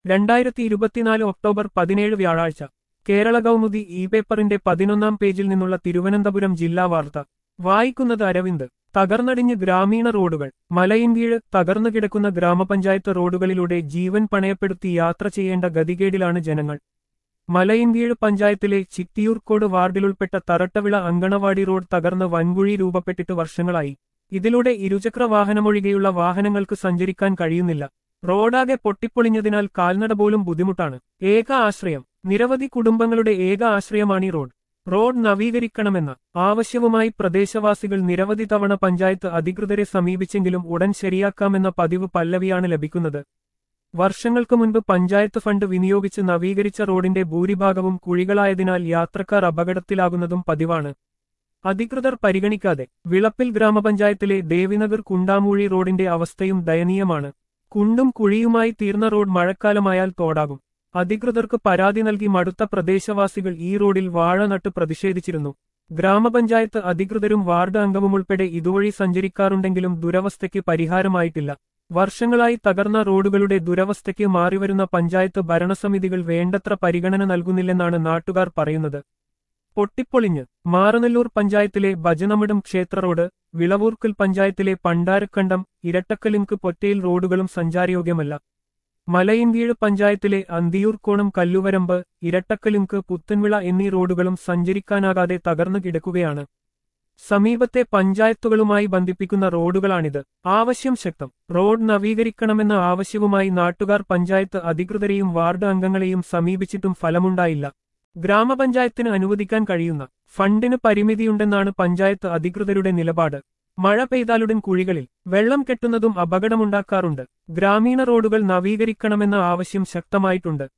രണ്ടായിരത്തി ഇരുപത്തിനാല് ഒക്ടോബർ പതിനേഴ് വ്യാഴാഴ്ച കേരള കൗമുദി ഇ പേപ്പറിന്റെ പതിനൊന്നാം പേജിൽ നിന്നുള്ള തിരുവനന്തപുരം ജില്ലാ വാർത്ത വായിക്കുന്നത് അരവിന്ദ് തകർന്നടിഞ്ഞ് ഗ്രാമീണ റോഡുകൾ മലയിൻകീഴ് തകർന്നു കിടക്കുന്ന ഗ്രാമപഞ്ചായത്ത് റോഡുകളിലൂടെ ജീവൻ പണയപ്പെടുത്തി യാത്ര ചെയ്യേണ്ട ഗതികേടിലാണ് ജനങ്ങൾ മലയിൻകീഴ് പഞ്ചായത്തിലെ ചിറ്റിയൂർക്കോട് വാർഡിലുൾപ്പെട്ട തറട്ടവിള അങ്കണവാടി റോഡ് തകർന്ന് വൻകുഴി രൂപപ്പെട്ടിട്ട് വർഷങ്ങളായി ഇതിലൂടെ ഇരുചക്ര വാഹനമൊഴികെയുള്ള വാഹനങ്ങൾക്ക് സഞ്ചരിക്കാൻ കഴിയുന്നില്ല റോഡാകെ പൊട്ടിപ്പൊളിഞ്ഞതിനാൽ കാൽനട പോലും ബുദ്ധിമുട്ടാണ് ഏക ആശ്രയം നിരവധി കുടുംബങ്ങളുടെ ഏക ആശ്രയമാണീ റോഡ് റോഡ് നവീകരിക്കണമെന്ന ആവശ്യവുമായി പ്രദേശവാസികൾ നിരവധി തവണ പഞ്ചായത്ത് അധികൃതരെ സമീപിച്ചെങ്കിലും ഉടൻ ശരിയാക്കാമെന്ന പതിവ് പല്ലവിയാണ് ലഭിക്കുന്നത് വർഷങ്ങൾക്ക് മുൻപ് പഞ്ചായത്ത് ഫണ്ട് വിനിയോഗിച്ച് നവീകരിച്ച റോഡിന്റെ ഭൂരിഭാഗവും കുഴികളായതിനാൽ യാത്രക്കാർ അപകടത്തിലാകുന്നതും പതിവാണ് അധികൃതർ പരിഗണിക്കാതെ വിളപ്പിൽ ഗ്രാമപഞ്ചായത്തിലെ ദേവിനഗർ കുണ്ടാമൂഴി റോഡിന്റെ അവസ്ഥയും ദയനീയമാണ് കുണ്ടും കുഴിയുമായി തീർന്ന റോഡ് മഴക്കാലമായാൽ തോടാകും അധികൃതർക്ക് പരാതി നൽകി മടുത്ത പ്രദേശവാസികൾ ഈ റോഡിൽ വാഴ നട്ട് പ്രതിഷേധിച്ചിരുന്നു ഗ്രാമപഞ്ചായത്ത് അധികൃതരും വാർഡ് അംഗവും ഉൾപ്പെടെ ഇതുവഴി സഞ്ചരിക്കാറുണ്ടെങ്കിലും ദുരവസ്ഥയ്ക്ക് പരിഹാരമായിട്ടില്ല വർഷങ്ങളായി തകർന്ന റോഡുകളുടെ ദുരവസ്ഥയ്ക്ക് മാറിവരുന്ന പഞ്ചായത്ത് ഭരണസമിതികൾ വേണ്ടത്ര പരിഗണന നൽകുന്നില്ലെന്നാണ് നാട്ടുകാർ പറയുന്നത് പൊട്ടിപ്പൊളിഞ്ഞ് മാറനല്ലൂർ പഞ്ചായത്തിലെ ഭജനമഠം ക്ഷേത്ര റോഡ് വിളവൂർക്കൽ പഞ്ചായത്തിലെ പണ്ടാരക്കണ്ടം ഇരട്ടക്കലിങ്ക് പൊറ്റയിൽ റോഡുകളും സഞ്ചാരയോഗ്യമല്ല മലയിൻകീഴ് പഞ്ചായത്തിലെ അന്തിയൂർക്കോണം കല്ലുവരമ്പ് ഇരട്ടക്കലിങ്ക് പുത്തൻവിള എന്നീ റോഡുകളും സഞ്ചരിക്കാനാകാതെ തകർന്നു കിടക്കുകയാണ് സമീപത്തെ പഞ്ചായത്തുകളുമായി ബന്ധിപ്പിക്കുന്ന റോഡുകളാണിത് ആവശ്യം ശക്തം റോഡ് നവീകരിക്കണമെന്ന ആവശ്യവുമായി നാട്ടുകാർ പഞ്ചായത്ത് അധികൃതരെയും വാർഡ് അംഗങ്ങളെയും സമീപിച്ചിട്ടും ഫലമുണ്ടായില്ല ഗ്രാമപഞ്ചായത്തിന് അനുവദിക്കാൻ കഴിയുന്ന ഫണ്ടിന് പരിമിതിയുണ്ടെന്നാണ് പഞ്ചായത്ത് അധികൃതരുടെ നിലപാട് മഴ പെയ്താലുടൻ കുഴികളിൽ വെള്ളം കെട്ടുന്നതും അപകടമുണ്ടാക്കാറുണ്ട് ഗ്രാമീണ റോഡുകൾ നവീകരിക്കണമെന്ന ആവശ്യം ശക്തമായിട്ടുണ്ട്